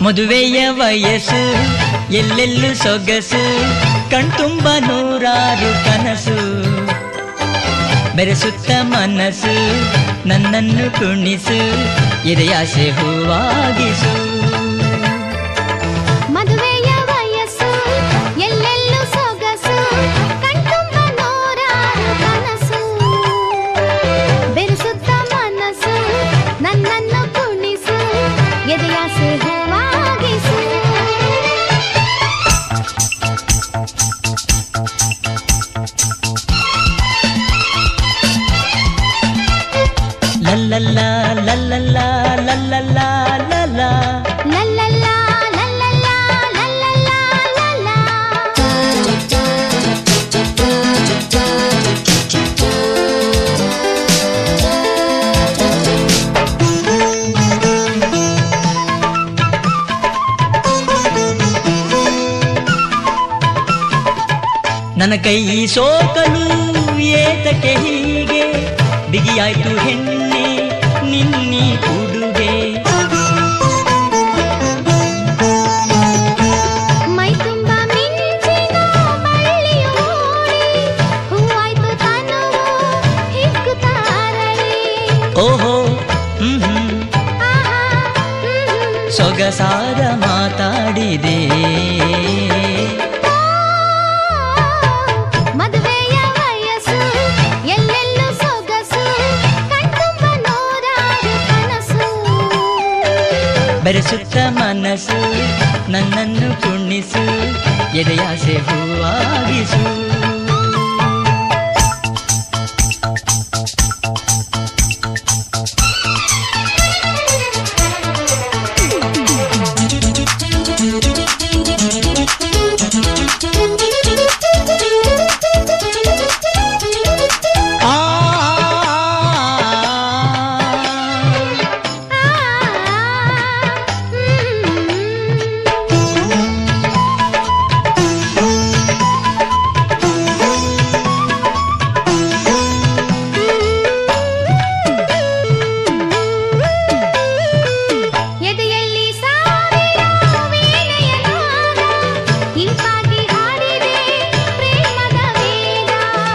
ಮದುವೆಯ ವಯಸ್ಸು ಎಲ್ಲೆಲ್ಲೂ ಸೊಗಸು ಕಣ್ತುಂಬ ನೂರಾರು ಕನಸು ಬೆರೆಸುತ್ತ ಮನಸ್ಸು ನನ್ನನ್ನು ಕುಣಿಸು ಎದೆಯಾಸೆ ಹೂವಾಗಿಸು ಮದುವೆಯ ವಯಸ್ಸು ಎಲ್ಲೆಲ್ಲೂ ಸೊಗಸು ಕಣ್ತುಂಬ ನೂರಾರು ಕನಸು ಬೆರೆಸುತ್ತ ಮನಸ್ಸು ನನ್ನನ್ನು ಕುಣಿಸು ಎದೆಯಾಸೆ ಹೂವಾಗಿಸು ಲಲ್ಲಲ್ಲ ಲಲ್ಲಲ್ಲ ಲಲ್ಲಲ್ಲ ಲಲ್ಲ ಲಲ್ಲಲ್ಲ ಲಲ್ಲಲ್ಲ ಲಲ್ಲಲ್ಲ ಲಲ್ಲ ನನ್ನ ಕೈ ಸೋಕಲು ಏತಕ್ಕೆ ಹೀಗೆ ಬಿಗಿಯಾಯ್ತು ಹೆಣ್ಣೆ ನಿನ್ನಿ ಉಡುಗೆ ಮೈ ತುಂಬ ಮಿಂಚಿನ ಬಳ್ಳಿಯು ಮೂಡಿ ಹೂವಾಯ್ತು ತನುವು ಹಿಗ್ಗುತ್ತಾರಳಿ ಓಹೋ ಹ್ಮ್ ಹ್ಮ್ ಆಹಾ ಹ್ಮ್ ಸೊಗಸಾದ ಮಾತಾಡಿದೆ ಮದುವೆಯ ವಯಸ್ಸು ಎಲ್ಲೆಲ್ಲೂ ಸೊಗಸು ಕಣ್ತುಂಬ ನೂರಾರು ಕನಸು ಬೆರೆಸುತ್ತ ಮನಸ್ಸು ನನ್ನನ್ನು ಕುಣಿಸು ಎದೆಯಾಸೆ ಹೂವಾಗಿಸು ಆ ಎದೆಯಲ್ಲಿ ಸಾವಿರ ವೀಣೆಯ ನಾದ ಇಂಪಾಗಿ ಹಾಡಿದೆ ಪ್ರೇಮದ ವೇದ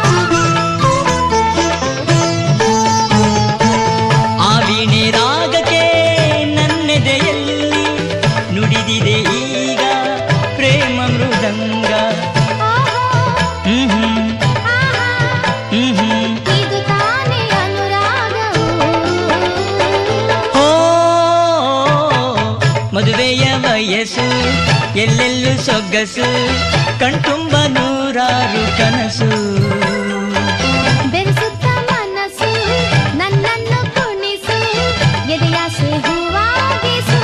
ಆ ವೀಣೆ ರಾಗಕ್ಕೆ ನನ್ನೆದೆಯಲ್ಲಿ ನುಡಿದಿದೆ ಈಗ ಪ್ರೇಮ ಮೃದಂಗ ಓಹೋ ಹ್ಮ್ ಹ್ಮ್ ಆಹಾ ಹ್ಮ್ ಹ್ಮ್ ಇದು ತಾನೇ ಅನುರಾಗವು ಓ ಮದುವೆಯ ವಯಸ್ಸು ಎಲ್ಲೆಲ್ಲೂ ಸೊಗಸು ಕಣ್ತುಂಬ ನೂರಾರು ಕನಸು ಬೆರೆಸುತ್ತ ಮನಸ್ಸು ನನ್ನನ್ನು ಕುಣಿಸು ಎದೆಯಾಸೆ ಹೂವಾಗಿಸು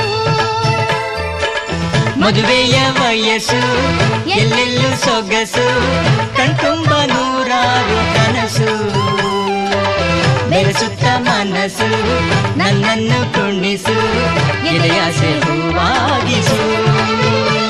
ಮದುವೆಯ ವಯಸ್ಸು ಎಲ್ಲೆಲ್ಲೂ ಸೊಗಸು ಕಣ್ತುಂಬ ನೂರಾರು ಕನಸು ಬೆರೆಸುತ್ತ ಮನಸ್ಸು ನನ್ನನ್ನು ಕುಣಿಸು ಎದೆಯಾಸೆ ಹೂವಾಗಿಸು